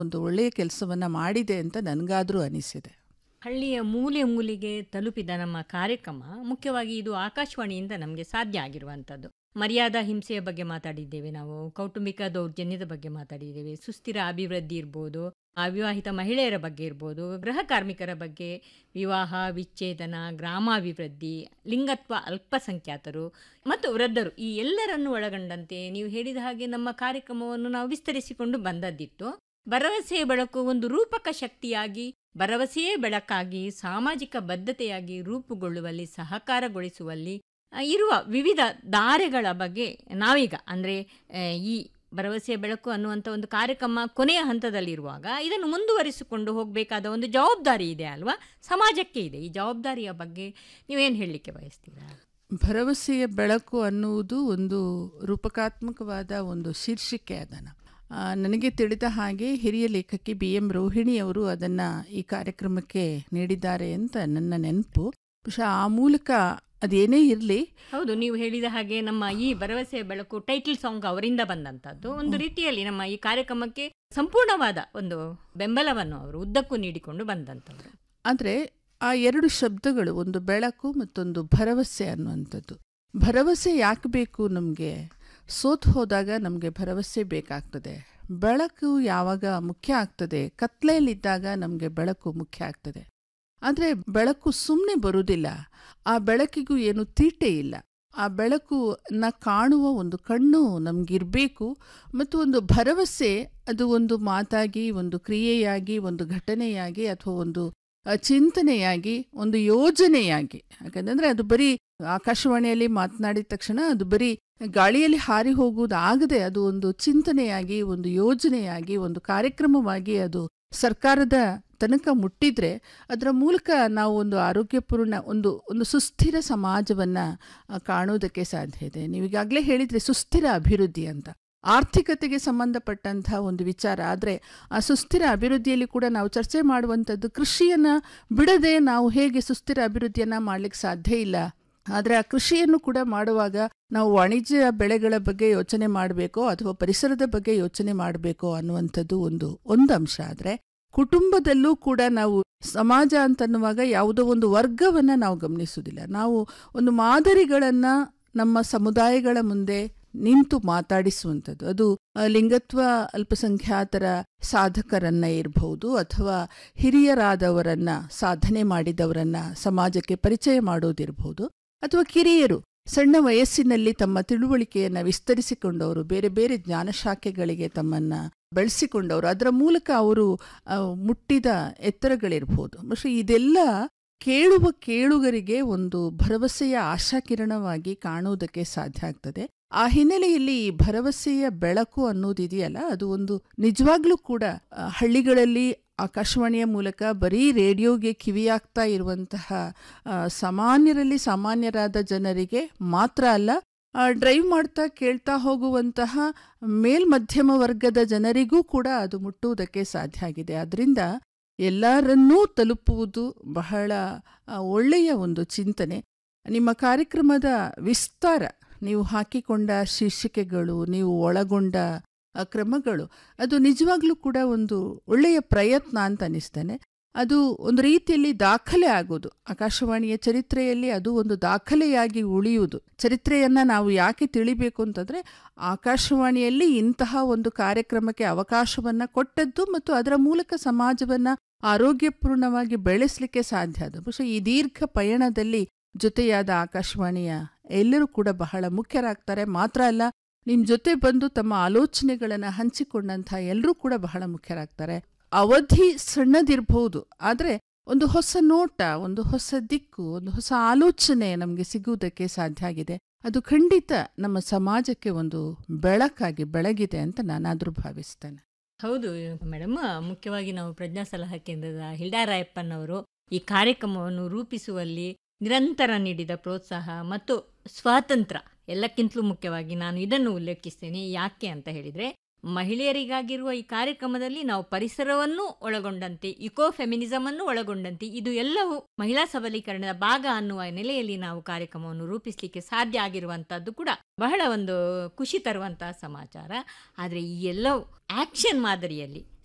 ಒಂದು ಒಳ್ಳೆಯ ಕೆಲಸವನ್ನು ಮಾಡಿದೆ ಅಂತ ನನಗಾದರೂ ಅನಿಸಿದೆ ಹಳ್ಳಿಯ ಮೂಲೆ ಮೂಲೆಗೆ ತಲುಪಿದ ನಮ್ಮ ಕಾರ್ಯಕ್ರಮ ಮುಖ್ಯವಾಗಿ ಇದು ಆಕಾಶವಾಣಿಯಿಂದ ನಮಗೆ ಸಾಧ್ಯ ಆಗಿರುವಂಥದ್ದು ಮರ್ಯಾದಾ ಹಿಂಸೆಯ ಬಗ್ಗೆ ಮಾತಾಡಿದ್ದೇವೆ ನಾವು ಕೌಟುಂಬಿಕ ದೌರ್ಜನ್ಯದ ಬಗ್ಗೆ ಮಾತಾಡಿದ್ದೇವೆ ಸುಸ್ಥಿರ ಅಭಿವೃದ್ಧಿ ಇರ್ಬೋದು ಅವಿವಾಹಿತ ಮಹಿಳೆಯರ ಬಗ್ಗೆ ಇರ್ಬೋದು ಗೃಹ ಕಾರ್ಮಿಕರ ಬಗ್ಗೆ ವಿವಾಹ ವಿಚ್ಛೇದನ ಗ್ರಾಮಾಭಿವೃದ್ಧಿ ಲಿಂಗತ್ವ ಅಲ್ಪಸಂಖ್ಯಾತರು ಮತ್ತು ವೃದ್ಧರು ಈ ಎಲ್ಲರನ್ನು ಒಳಗೊಂಡಂತೆ ನೀವು ಹೇಳಿದ ಹಾಗೆ ನಮ್ಮ ಕಾರ್ಯಕ್ರಮವನ್ನು ನಾವು ವಿಸ್ತರಿಸಿಕೊಂಡು ಬಂದದ್ದಿತ್ತು ಭರವಸೆಯ ಬೆಳಕು ಒಂದು ರೂಪಕ ಶಕ್ತಿಯಾಗಿ ಭರವಸೆಯೇ ಬೆಳಕಾಗಿ ಸಾಮಾಜಿಕ ಬದ್ಧತೆಯಾಗಿ ರೂಪುಗೊಳ್ಳುವಲ್ಲಿ ಸಹಕಾರಗೊಳಿಸುವಲ್ಲಿ ಆ, ಇರುವ ವಿವಿಧ ದಾರಿಗಳ ಬಗ್ಗೆ ನಾವೀಗ ಅಂದರೆ ಈ ಭರವಸೆಯ ಬೆಳಕು ಅನ್ನುವಂಥ ಒಂದು ಕಾರ್ಯಕ್ರಮ ಕೊನೆಯ ಹಂತದಲ್ಲಿರುವಾಗ ಇದನ್ನು ಮುಂದುವರಿಸಿಕೊಂಡು ಹೋಗಬೇಕಾದ ಒಂದು ಜವಾಬ್ದಾರಿ ಇದೆ ಅಲ್ವಾ ಸಮಾಜಕ್ಕೆ ಇದೆ ಈ ಜವಾಬ್ದಾರಿಯ ಬಗ್ಗೆ ನೀವೇನು ಹೇಳಲಿಕ್ಕೆ ಬಯಸ್ತೀರಾ ಭರವಸೆಯ ಬೆಳಕು ಅನ್ನುವುದು ಒಂದು ರೂಪಕಾತ್ಮಕವಾದ ಒಂದು ಶೀರ್ಷಿಕೆ ಅದನ್ನು ಆ, ನನಗೆ ತಿಳಿದ ಹಾಗೆ ಹಿರಿಯ ಲೇಖಕಿ ಬಿ ಎಂ ರೋಹಿಣಿಯವರು ಅದನ್ನು ಈ ಕಾರ್ಯಕ್ರಮಕ್ಕೆ ನೀಡಿದ್ದಾರೆ ಅಂತ ನನ್ನ ನೆನಪು ಬಹುಶಃ ಆ ಮೂಲಕ ಅದೇನೇ ಇರಲಿ ಹೌದು ನೀವು ಹೇಳಿದ ಹಾಗೆ ನಮ್ಮ ಈ ಭರವಸೆಯ ಬೆಳಕು ಟೈಟಲ್ ಸಾಂಗ್ ಅವರಿಂದ ಬಂದಂಥದ್ದು ಒಂದು ರೀತಿಯಲ್ಲಿ ನಮ್ಮ ಈ ಕಾರ್ಯಕ್ರಮಕ್ಕೆ ಸಂಪೂರ್ಣವಾದ ಒಂದು ಬೆಂಬಲವನ್ನು ಅವರು ಉದ್ದಕ್ಕೂ ನೀಡಿಕೊಂಡು ಬಂದಂಥದ್ದು ಆದರೆ ಆ ಎರಡು ಶಬ್ದಗಳು ಒಂದು ಬೆಳಕು ಮತ್ತೊಂದು ಭರವಸೆ ಅನ್ನುವಂಥದ್ದು ಭರವಸೆ ಯಾಕೆ ಬೇಕು ನಮಗೆ ಸೋತು ಹೋದಾಗ ನಮಗೆ ಭರವಸೆ ಬೇಕಾಗ್ತದೆ ಬೆಳಕು ಯಾವಾಗ ಮುಖ್ಯ ಆಗ್ತದೆ ಕತ್ಲೆಯಲ್ಲಿದ್ದಾಗ ನಮಗೆ ಬೆಳಕು ಮುಖ್ಯ ಆಗ್ತದೆ ಆದರೆ ಬೆಳಕು ಸುಮ್ಮನೆ ಬರುವುದಿಲ್ಲ ಆ ಬೆಳಕಿಗೂ ಏನು ತೀಟೆ ಇಲ್ಲ ಆ ಬೆಳಕನ್ನ ಕಾಣುವ ಒಂದು ಕಣ್ಣು ನಮಗಿರಬೇಕು ಮತ್ತು ಒಂದು ಭರವಸೆ ಅದು ಒಂದು ಮಾತಾಗಿ ಒಂದು ಕ್ರಿಯೆಯಾಗಿ ಒಂದು ಘಟನೆಯಾಗಿ ಅಥವಾ ಒಂದು ಅ, ಚಿಂತನೆಯಾಗಿ ಒಂದು ಯೋಜನೆಯಾಗಿ ಯಾಕಂದರೆ ಅದು ಬರೀ ಆಕಾಶವಾಣಿಯಲ್ಲಿ ಮಾತನಾಡಿದ ತಕ್ಷಣ ಅದು ಬರೀ ಗಾಳಿಯಲ್ಲಿ ಹಾರಿ ಹೋಗುವುದಾಗದೆ ಅದು ಒಂದು ಚಿಂತನೆಯಾಗಿ ಒಂದು ಯೋಜನೆಯಾಗಿ ಒಂದು ಕಾರ್ಯಕ್ರಮವಾಗಿ ಅದು ಸರ್ಕಾರದ ತನಕ ಮುಟ್ಟಿದ್ರೆ ಅದರ ಮೂಲಕ ನಾವು ಒಂದು ಆರೋಗ್ಯಪೂರ್ಣ ಒಂದು ಒಂದು ಸುಸ್ಥಿರ ಸಮಾಜವನ್ನು ಕಾಣುವುದಕ್ಕೆ ಸಾಧ್ಯ ಇದೆ ನೀವೀಗಾಗಲೇ ಹೇಳಿದರೆ ಸುಸ್ಥಿರ ಅಭಿವೃದ್ಧಿ ಅಂತ ಆರ್ಥಿಕತೆಗೆ ಸಂಬಂಧಪಟ್ಟಂಥ ಒಂದು ವಿಚಾರ ಆದರೆ ಆ ಸುಸ್ಥಿರ ಅಭಿವೃದ್ಧಿಯಲ್ಲಿ ಕೂಡ ನಾವು ಚರ್ಚೆ ಮಾಡುವಂಥದ್ದು ಕೃಷಿಯನ್ನು ಬಿಡದೆ ನಾವು ಹೇಗೆ ಸುಸ್ಥಿರ ಅಭಿವೃದ್ಧಿಯನ್ನು ಮಾಡಲಿಕ್ಕೆ ಸಾಧ್ಯ ಇಲ್ಲ ಆದರೆ ಆ ಕೃಷಿಯನ್ನು ಕೂಡ ಮಾಡುವಾಗ ನಾವು ವಾಣಿಜ್ಯ ಬೆಳೆಗಳ ಬಗ್ಗೆ ಯೋಚನೆ ಮಾಡಬೇಕೋ ಅಥವಾ ಪರಿಸರದ ಬಗ್ಗೆ ಯೋಚನೆ ಮಾಡಬೇಕೋ ಅನ್ನುವಂಥದ್ದು ಒಂದು ಒಂದು ಅಂಶ ಆದರೆ ಕುಟುಂಬದಲ್ಲೂ ಕೂಡ ನಾವು ಸಮಾಜ ಅಂತನ್ನುವಾಗ ಯಾವುದೋ ಒಂದು ವರ್ಗವನ್ನು ನಾವು ಗಮನಿಸುವುದಿಲ್ಲ ನಾವು ಒಂದು ಮಾದರಿಗಳನ್ನು ನಮ್ಮ ಸಮುದಾಯಗಳ ಮುಂದೆ ನಿಂತು ಮಾತಾಡಿಸುವಂಥದ್ದು ಅದು ಆ, ಲಿಂಗತ್ವ ಅಲ್ಪಸಂಖ್ಯಾತರ ಸಾಧಕರನ್ನ ಇರಬಹುದು ಅಥವಾ ಹಿರಿಯರಾದವರನ್ನ ಸಾಧನೆ ಮಾಡಿದವರನ್ನ ಸಮಾಜಕ್ಕೆ ಪರಿಚಯ ಮಾಡೋದಿರಬಹುದು ಅಥವಾ ಕಿರಿಯರು ಸಣ್ಣ ವಯಸ್ಸಿನಲ್ಲಿ ತಮ್ಮ ತಿಳುವಳಿಕೆಯನ್ನ ವಿಸ್ತರಿಸಿಕೊಂಡವರು ಬೇರೆ ಬೇರೆ ಜ್ಞಾನಶಾಖೆಗಳಿಗೆ ತಮ್ಮನ್ನ ಬೆಳೆಸಿಕೊಂಡವರು ಅದರ ಮೂಲಕ ಅವರು ಆ, ಮುಟ್ಟಿದ ಎತ್ತರಗಳಿರ್ಬೋದು ಬಹುಶಃ ಇದೆಲ್ಲ ಕೇಳುವ ಕೇಳುಗರಿಗೆ ಒಂದು ಭರವಸೆಯ ಆಶಾಕಿರಣವಾಗಿ ಕಾಣುವುದಕ್ಕೆ ಸಾಧ್ಯ ಆಗ್ತದೆ ಆ ಹಿನ್ನೆಲೆಯಲ್ಲಿ ಈ ಭರವಸೆಯ ಬೆಳಕು ಅನ್ನೋದಿದೆಯಲ್ಲ ಅದು ಒಂದು ನಿಜವಾಗ್ಲೂ ಕೂಡ ಆ, ಹಳ್ಳಿಗಳಲ್ಲಿ ಆಕಾಶವಾಣಿಯ ಮೂಲಕ ಬರೀ ರೇಡಿಯೋಗೆ ಕಿವಿಯಾಗ್ತಾ ಇರುವಂತಹ ಆ, ಸಾಮಾನ್ಯರಲ್ಲಿ ಸಾಮಾನ್ಯರಾದ ಜನರಿಗೆ ಮಾತ್ರ ಅಲ್ಲ ಆ, ಡ್ರೈವ್ ಮಾಡ್ತಾ ಕೇಳ್ತಾ ಹೋಗುವಂತಹ ಮೇಲ್ಮಧ್ಯಮ ವರ್ಗದ ಜನರಿಗೂ ಕೂಡ ಅದು ಮುಟ್ಟುವುದಕ್ಕೆ ಸಾಧ್ಯ ಆಗಿದೆ ಅದರಿಂದ ಎಲ್ಲರನ್ನೂ ತಲುಪುವುದು ಬಹಳ ಆ, ಒಳ್ಳೆಯ ಒಂದು ಚಿಂತನೆ ನಿಮ್ಮ ಕಾರ್ಯಕ್ರಮದ ವಿಸ್ತಾರ ನೀವು ಹಾಕಿಕೊಂಡ ಶೀರ್ಷಿಕೆಗಳು ನೀವು ಒಳಗೊಂಡ ಆ, ಕ್ರಮಗಳು ಅದು ನಿಜವಾಗ್ಲೂ ಕೂಡ ಒಂದು ಒಳ್ಳೆಯ ಪ್ರಯತ್ನ ಅಂತ ಅನಿಸ್ತೇನೆ ಅದು ಒಂದು ರೀತಿಯಲ್ಲಿ ದಾಖಲೆ ಆಗೋದು ಆಕಾಶವಾಣಿಯ ಚರಿತ್ರೆಯಲ್ಲಿ ಅದು ಒಂದು ದಾಖಲೆಯಾಗಿ ಉಳಿಯುವುದು ಚರಿತ್ರೆಯನ್ನ ನಾವು ಯಾಕೆ ತಿಳಿಬೇಕು ಅಂತಂದ್ರೆ ಆಕಾಶವಾಣಿಯಲ್ಲಿ ಇಂತಹ ಒಂದು ಕಾರ್ಯಕ್ರಮಕ್ಕೆ ಅವಕಾಶವನ್ನ ಕೊಟ್ಟದ್ದು ಮತ್ತು ಅದರ ಮೂಲಕ ಸಮಾಜವನ್ನ ಆರೋಗ್ಯಪೂರ್ಣವಾಗಿ ಬೆಳೆಸಲಿಕ್ಕೆ ಸಾಧ್ಯ ಅದು ಬಹುಶಃ ಈ ದೀರ್ಘ ಪಯಣದಲ್ಲಿ ಜೊತೆಯಾದ ಆಕಾಶವಾಣಿಯ ಎಲ್ಲರೂ ಕೂಡ ಬಹಳ ಮುಖ್ಯರಾಗ್ತಾರೆ ಮಾತ್ರ ಅಲ್ಲ ನಿಮ್ ಜೊತೆ ಬಂದು ತಮ್ಮ ಆಲೋಚನೆಗಳನ್ನ ಹಂಚಿಕೊಂಡಂತಹ ಎಲ್ಲರೂ ಕೂಡ ಬಹಳ ಮುಖ್ಯರಾಗ್ತಾರೆ ಅವಧಿ ಸಣ್ಣದಿರಬಹುದು ಆದ್ರೆ ಒಂದು ಹೊಸ ನೋಟ ಒಂದು ಹೊಸ ದಿಕ್ಕು ಒಂದು ಹೊಸ ಆಲೋಚನೆ ನಮಗೆ ಸಿಗುವುದಕ್ಕೆ ಸಾಧ್ಯ ಆಗಿದೆ ಅದು ಖಂಡಿತ ನಮ್ಮ ಸಮಾಜಕ್ಕೆ ಒಂದು ಬೆಳಕಾಗಿ ಬೆಳಗಿದೆ ಅಂತ ನಾನಾದ್ರೂ ಭಾವಿಸ್ತೇನೆ ಹೌದು ಮೇಡಮ್ ಮುಖ್ಯವಾಗಿ ನಾವು ಪ್ರಜ್ಞಾ ಸಲಹಾ ಕೇಂದ್ರದ ಹಿಲ್ಡಾ ರಾಯಪ್ಪನವರು ಈ ಕಾರ್ಯಕ್ರಮವನ್ನು ರೂಪಿಸುವಲ್ಲಿ ನಿರಂತರ ನೀಡಿದ ಪ್ರೋತ್ಸಾಹ ಮತ್ತು ಸ್ವಾತಂತ್ರ್ಯ ಎಲ್ಲಕ್ಕಿಂತಲೂ ಮುಖ್ಯವಾಗಿ ನಾನು ಇದನ್ನು ಉಲ್ಲೇಖಿಸ್ತೇನೆ ಯಾಕೆ ಅಂತ ಹೇಳಿದರೆ ಮಹಿಳೆಯರಿಗಾಗಿರುವ ಈ ಕಾರ್ಯಕ್ರಮದಲ್ಲಿ ನಾವು ಪರಿಸರವನ್ನು ಒಳಗೊಂಡಂತೆ ಇಕೋ ಫೆಮಿನಿಸಮ್ ಅನ್ನು ಒಳಗೊಂಡಂತೆ ಇದು ಎಲ್ಲವೂ ಮಹಿಳಾ ಸಬಲೀಕರಣದ ಭಾಗ ಅನ್ನುವ ನೆಲೆಯಲ್ಲಿ ನಾವು ಕಾರ್ಯಕ್ರಮವನ್ನು ರೂಪಿಸಲಿಕ್ಕೆ ಸಾಧ್ಯ ಆಗಿರುವಂತಹದ್ದು ಕೂಡ ಬಹಳ ಒಂದು ಖುಷಿ ತರುವಂತಹ ಸಮಾಚಾರ ಆದರೆ ಈ ಎಲ್ಲವೂ ಆಕ್ಷನ್ ಮಾದರಿಯಲ್ಲಿ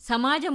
ಸಮಾಜ